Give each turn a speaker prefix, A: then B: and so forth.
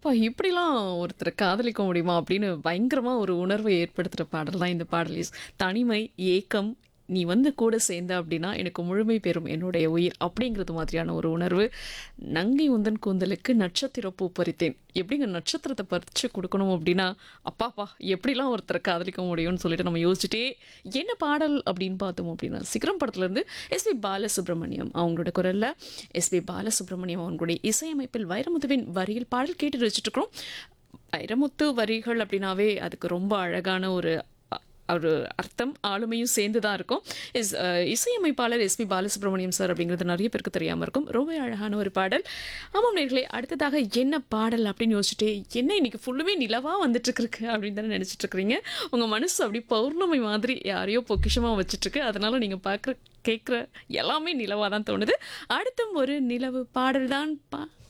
A: அப்பா இப்படிலாம் ஒருத்தரை காதலிக்க முடியுமா அப்படின்னு பயங்கரமா ஒரு உணர்வை ஏற்படுத்துற பாடல் தான் இந்த பாடல் இஸ் தனிமை ஏக்கம் நீ வந்து கூட சேர்ந்த அப்படின்னா எனக்கு முழுமை பெறும் என்னுடைய உயிர் அப்படிங்கிறது மாதிரியான ஒரு உணர்வு நங்கை உந்தன் கூந்தலுக்கு நட்சத்திர பூ பறித்தேன் எப்படிங்க நட்சத்திரத்தை பறித்து கொடுக்கணும் அப்படின்னா அப்பாப்பா எப்படிலாம் ஒருத்தரை காதலிக்க முடியும்னு சொல்லிட்டு நம்ம யோசிச்சுட்டே என்ன பாடல் அப்படின்னு பார்த்தோம் அப்படின்னா சிகரம் படத்துலேருந்து எஸ்பி பாலசுப்ரமணியம் அவங்களோட குரலில் எஸ்பி பாலசுப்ரமணியம் அவங்களுடைய இசையமைப்பில் வைரமுத்துவின் வரியில் பாடல் கேட்டு வச்சுட்டு இருக்கிறோம் வைரமுத்து வரிகள் அப்படின்னாவே அதுக்கு ரொம்ப அழகான ஒரு அ- ஒரு அர்த்தம் ஆளுமையும் சேர்ந்து தான் இருக்கும் இஸ் இசையமைப்பாளர் எஸ்பி பாலசுப்ரமணியம் சார் அப்படிங்கிறது நிறைய பேருக்கு தெரியாமல் இருக்கும் ரொம்ப அழகான ஒரு பாடல் ஆமாம் நேர்களே அடுத்ததாக என்ன பாடல் அப்படின்னு யோசிச்சுட்டே என்ன இன்னைக்கு ஃபுல்லுமே நிலவாக வந்துட்டு இருக்கு அப்படின்னு தானே நினச்சிட்டு இருக்கிறீங்க உங்கள் மனசு அப்படி பௌர்ணமி மாதிரி யாரையோ பொக்கிஷமாக வச்சிட்ருக்கு அதனால நீங்கள் பார்க்குற கேட்குற எல்லாமே நிலவாக தான் தோணுது அடுத்தும் ஒரு நிலவு பாடல் தான் பா